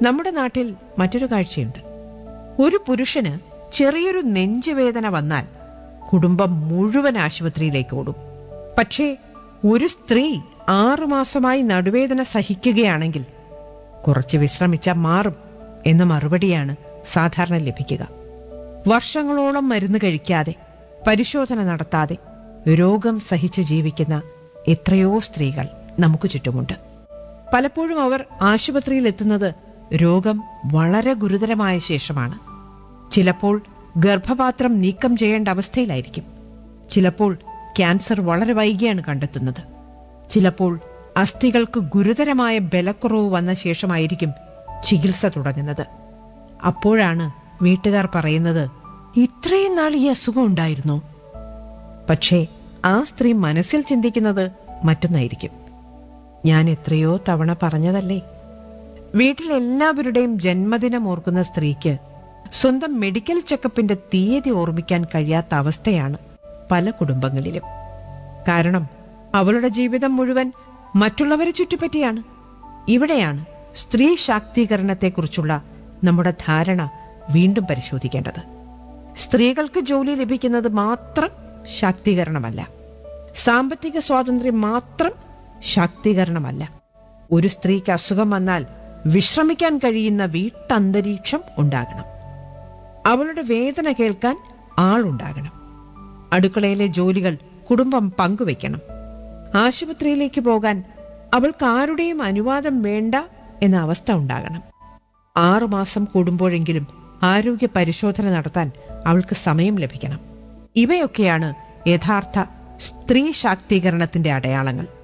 നമ്മുടെ നാട്ടിൽ മറ്റൊരു കാഴ്ചയുണ്ട് ഒരു പുരുഷന് ചെറിയൊരു നെഞ്ചുവേദന വന്നാൽ കുടുംബം മുഴുവൻ ആശുപത്രിയിലേക്ക് ഓടും പക്ഷേ ഒരു സ്ത്രീ ആറുമാസമായി നടുവേദന സഹിക്കുകയാണെങ്കിൽ കുറച്ച് വിശ്രമിച്ചാൽ മാറും എന്ന മറുപടിയാണ് സാധാരണ ലഭിക്കുക വർഷങ്ങളോളം മരുന്ന് കഴിക്കാതെ പരിശോധന നടത്താതെ രോഗം സഹിച്ച് ജീവിക്കുന്ന എത്രയോ സ്ത്രീകൾ നമുക്ക് ചുറ്റുമുണ്ട് പലപ്പോഴും അവർ ആശുപത്രിയിൽ എത്തുന്നത് രോഗം വളരെ ഗുരുതരമായ ശേഷമാണ് ചിലപ്പോൾ ഗർഭപാത്രം നീക്കം ചെയ്യേണ്ട അവസ്ഥയിലായിരിക്കും ചിലപ്പോൾ ക്യാൻസർ വളരെ വൈകിയാണ് കണ്ടെത്തുന്നത് ചിലപ്പോൾ അസ്ഥികൾക്ക് ഗുരുതരമായ ബലക്കുറവ് വന്ന ശേഷമായിരിക്കും ചികിത്സ തുടങ്ങുന്നത് അപ്പോഴാണ് വീട്ടുകാർ പറയുന്നത് ഇത്രയും നാൾ ഈ അസുഖം ഉണ്ടായിരുന്നോ പക്ഷേ ആ സ്ത്രീ മനസ്സിൽ ചിന്തിക്കുന്നത് മറ്റൊന്നായിരിക്കും ഞാൻ എത്രയോ തവണ പറഞ്ഞതല്ലേ വീട്ടിലെല്ലാവരുടെയും ജന്മദിനം ഓർക്കുന്ന സ്ത്രീക്ക് സ്വന്തം മെഡിക്കൽ ചെക്കപ്പിന്റെ തീയതി ഓർമ്മിക്കാൻ കഴിയാത്ത അവസ്ഥയാണ് പല കുടുംബങ്ങളിലും കാരണം അവളുടെ ജീവിതം മുഴുവൻ മറ്റുള്ളവരെ ചുറ്റിപ്പറ്റിയാണ് ഇവിടെയാണ് സ്ത്രീ ശാക്തീകരണത്തെക്കുറിച്ചുള്ള നമ്മുടെ ധാരണ വീണ്ടും പരിശോധിക്കേണ്ടത് സ്ത്രീകൾക്ക് ജോലി ലഭിക്കുന്നത് മാത്രം ശാക്തീകരണമല്ല സാമ്പത്തിക സ്വാതന്ത്ര്യം മാത്രം ശാക്തീകരണമല്ല ഒരു സ്ത്രീക്ക് അസുഖം വന്നാൽ വിശ്രമിക്കാൻ കഴിയുന്ന വീട്ടന്തരീക്ഷം ഉണ്ടാകണം അവളുടെ വേദന കേൾക്കാൻ ആളുണ്ടാകണം അടുക്കളയിലെ ജോലികൾ കുടുംബം പങ്കുവെക്കണം ആശുപത്രിയിലേക്ക് പോകാൻ അവൾക്ക് ആരുടെയും അനുവാദം വേണ്ട എന്ന അവസ്ഥ ഉണ്ടാകണം ആറുമാസം കൂടുമ്പോഴെങ്കിലും ആരോഗ്യ പരിശോധന നടത്താൻ അവൾക്ക് സമയം ലഭിക്കണം ഇവയൊക്കെയാണ് യഥാർത്ഥ സ്ത്രീ ശാക്തീകരണത്തിന്റെ അടയാളങ്ങൾ